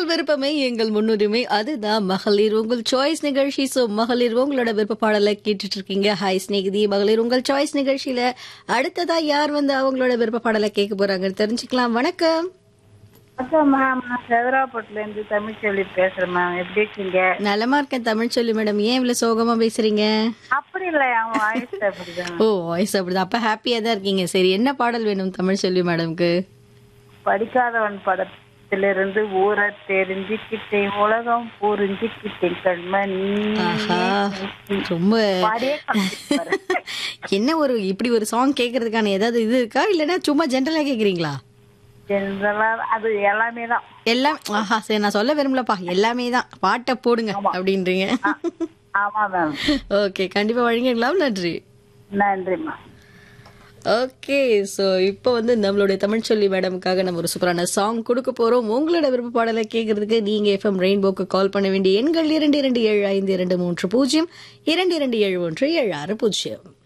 விருப்பமே எங்கள் முன்னுரிமை அதுதான் மகளிர் உங்கள் சாய்ஸ் நிகழ்ச்சி சோ மகளிர் உங்களோட விருப்ப பாடலை கேட்டுட்டு இருக்கீங்க ஹாய் ஸ்நேகிதி மகளிர் உங்கள் சாய்ஸ் நிகழ்ச்சியில அடுத்ததா யார் வந்து அவங்களோட விருப்ப பாடலை கேட்க போறாங்கன்னு தெரிஞ்சுக்கலாம் வணக்கம் அதான் மேம் நான் செதராப்பட்டுல இருந்து தமிழ்ச்செல்வி பேசுறேன் மேம் எப்படி இருக்கீங்க நலமா இருக்கேன் தமிழ் சொல்லி மேடம் ஏன் இவ்வளவு சோகமா பேசுறீங்க அப்படி இல்ல அவன் வாய்ஸ் அப்படிதான் ஓ வாய்ஸ் அப்படிதான் அப்ப ஹாப்பியா தான் இருக்கீங்க சரி என்ன பாடல் வேணும் தமிழ் சொல்லி மேடம்க்கு படிக்காதவன் படத்திலிருந்து ஊரை தெரிஞ்சுக்கிட்டேன் உலகம் புரிஞ்சுக்கிட்டேன் கண்மணி ஆஹா ரொம்ப பாடியே காமிச்சிட்டு பாரு. என்ன ஒரு இப்படி ஒரு சாங் கேக்குறதுக்கான ஏதாவது இது இருக்கா இல்லைன்னா சும்மா ஜென்ரலா கேக்குறீங்களா ஜெனரலா அது எல்லாமே தான் எல்லாம் ஆஹா சரி நான் சொல்ல விரும்பலப்பா எல்லாமே தான் பாட்டை போடுங்க அப்படின்றீங்க ஆமா மேம் ஓகே கண்டிப்பா வழங்கிடலாம் நன்றி நன்றிம்மா ஓகே ஸோ இப்போ வந்து நம்மளுடைய தமிழ் சொல்லி மேடமுக்காக நம்ம ஒரு சூப்பரான சாங் கொடுக்க போறோம் உங்களோட விருப்ப பாடலை கேட்கறதுக்கு நீங்க எஃப்எம் ரெயின்போக்கு கால் பண்ண வேண்டிய எண்கள் இரண்டு இரண்டு ஏழு ஐந்து இரண்டு மூன்று பூஜ்ஜியம் இரண்டு இரண்டு ஏழு ஒன்று ஏழு ஆறு பூஜ்ஜியம்